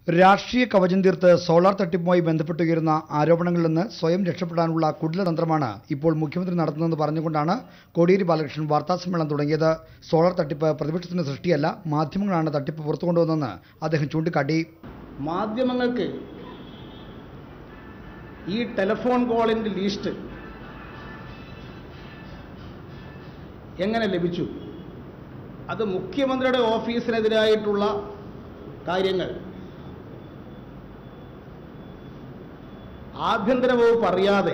രാഷ്ട്രീയ കവചം തീർത്ത് സോളാർ തട്ടിപ്പുമായി ബന്ധപ്പെട്ടുയരുന്ന ആരോപണങ്ങളിൽ നിന്ന് സ്വയം രക്ഷപ്പെടാനുള്ള കുടിലതന്ത്രമാണ് ഇപ്പോൾ മുഖ്യമന്ത്രി നടത്തുന്നതെന്ന് പറഞ്ഞുകൊണ്ടാണ് കോടിയേരി ബാലകൃഷ്ണൻ വാർത്താസമ്മേളനം തുടങ്ങിയത് സോളാർ തട്ടിപ്പ് പ്രതിപക്ഷത്തിന്റെ സൃഷ്ടിയല്ല മാധ്യമങ്ങളാണ് തട്ടിപ്പ് പുറത്തു കൊണ്ടുവന്നതെന്ന് അദ്ദേഹം ചൂണ്ടിക്കാട്ടി മാധ്യമങ്ങൾക്ക് ഈ ടെലിഫോൺ കോളിൻ്റെ ലിസ്റ്റ് എങ്ങനെ ലഭിച്ചു അത് മുഖ്യമന്ത്രിയുടെ ഓഫീസിനെതിരായിട്ടുള്ള കാര്യങ്ങൾ ആഭ്യന്തര വകുപ്പ് അറിയാതെ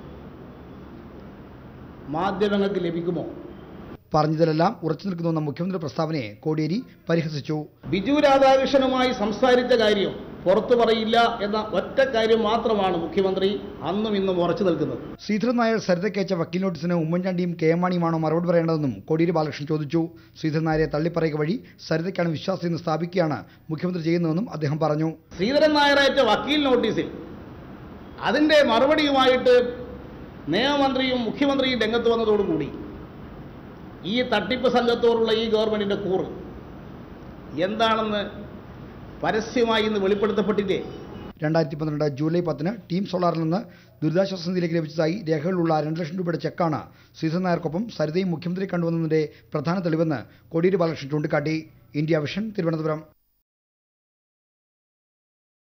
മാധ്യമങ്ങൾക്ക് ലഭിക്കുമോ പറഞ്ഞതിലെല്ലാം ഉറച്ചു നിൽക്കുന്നുവെന്ന മുഖ്യമന്ത്രി പ്രസ്താവനയെ കോടിയേരി പരിഹസിച്ചു ബിജു രാധാകൃഷ്ണനുമായി സംസാരിച്ച കാര്യം പുറത്തു പറയില്ല എന്ന ഒറ്റ കാര്യം മാത്രമാണ് മുഖ്യമന്ത്രി അന്നും ഇന്നും ഉറച്ചു നിൽക്കുന്നത് ശ്രീധരൻ നായർ സരിതയ്ക്കയച്ച വക്കീൽ നോട്ടീസിന് ഉമ്മൻചാണ്ടിയും കെ എം മാണിയുമാണോ മറുപടി പറയേണ്ടതെന്നും കോടിയേരി ബാലകൃഷ്ണൻ ചോദിച്ചു ശ്രീധരൻ നായരെ തള്ളിപ്പറയുക വഴി സരിതയ്ക്കാണ് വിശ്വാസം എന്ന് സ്ഥാപിക്കുകയാണ് മുഖ്യമന്ത്രി ചെയ്യുന്നതെന്നും അദ്ദേഹം പറഞ്ഞു ശ്രീധരൻ നായരയച്ച വക്കീൽ നോട്ടീസിൽ അതിൻ്റെ മറുപടിയുമായിട്ട് നിയമമന്ത്രിയും മുഖ്യമന്ത്രിയും രംഗത്ത് വന്നതോടുകൂടി ഈ തട്ടിപ്പ് സംഘത്തോടുള്ള ഈ ഗവൺമെൻറ്റിൻ്റെ കൂറ് എന്താണെന്ന് പരസ്യമായി ഇന്ന് വെളിപ്പെടുത്തപ്പെട്ടില്ലേ രണ്ടായിരത്തി പന്ത്രണ്ട് ജൂലൈ പത്തിന് ടീം സോളാറിൽ നിന്ന് ദുരിതാശ്വാസ നിധിയിലേക്ക് ലഭിച്ചതായി രേഖകളുള്ള രണ്ട് ലക്ഷം രൂപയുടെ ചെക്കാണ് ശ്രീധരൻ നായർക്കൊപ്പം സരിതയും മുഖ്യമന്ത്രി കണ്ടുവന്നതിന്റെ പ്രധാന തെളിവെന്ന് കോടിയേരി ബാലകൃഷ്ണൻ ചൂണ്ടിക്കാട്ടി ഇന്ത്യ വിഷൻ തിരുവനന്തപുരം